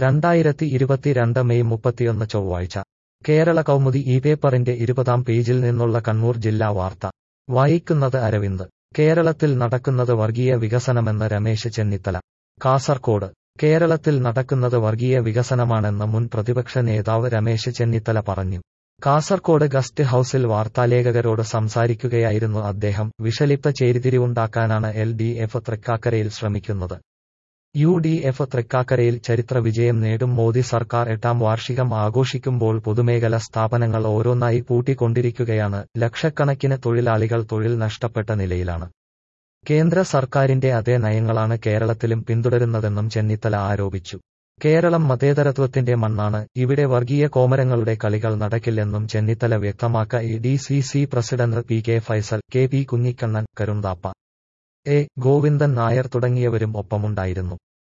രണ്ടായിരത്തി ഇരുപത്തിരണ്ട് മെയ് മുപ്പത്തിയൊന്ന് ചൊവ്വാഴ്ച കേരള കൗമുദി ഈ പേപ്പറിന്റെ ഇരുപതാം പേജിൽ നിന്നുള്ള കണ്ണൂർ ജില്ലാ വാർത്ത വായിക്കുന്നത് അരവിന്ദ് കേരളത്തിൽ നടക്കുന്നത് വർഗീയ വികസനമെന്ന് രമേശ് ചെന്നിത്തല കാസർകോട് കേരളത്തിൽ നടക്കുന്നത് വർഗീയ വികസനമാണെന്ന് മുൻ പ്രതിപക്ഷ നേതാവ് രമേശ് ചെന്നിത്തല പറഞ്ഞു കാസർകോട് ഗസ്റ്റ് ഹൌസിൽ വാർത്താലേഖകരോട് സംസാരിക്കുകയായിരുന്നു അദ്ദേഹം വിഷലിപ്ത ചേരിതിരിവുണ്ടാക്കാനാണ് എൽ ഡി എഫ് തൃക്കാക്കരയിൽ ശ്രമിക്കുന്നത് യു ഡി എഫ് തൃക്കാക്കരയിൽ ചരിത്ര വിജയം നേടും മോദി സർക്കാർ എട്ടാം വാർഷികം ആഘോഷിക്കുമ്പോൾ പൊതുമേഖല സ്ഥാപനങ്ങൾ ഓരോന്നായി പൂട്ടിക്കൊണ്ടിരിക്കുകയാണ് ലക്ഷക്കണക്കിന് തൊഴിലാളികൾ തൊഴിൽ നഷ്ടപ്പെട്ട നിലയിലാണ് കേന്ദ്ര സർക്കാരിന്റെ അതേ നയങ്ങളാണ് കേരളത്തിലും പിന്തുടരുന്നതെന്നും ചെന്നിത്തല ആരോപിച്ചു കേരളം മതേതരത്വത്തിന്റെ മണ്ണാണ് ഇവിടെ വർഗീയ കോമരങ്ങളുടെ കളികൾ നടക്കില്ലെന്നും ചെന്നിത്തല വ്യക്തമാക്ക A D C C president P K Faisal K P Kunhikannan കരുന്താപ്പ എ ഗോവിന്ദൻ നായർ തുടങ്ങിയവരും ഒപ്പമുണ്ടായിരുന്നു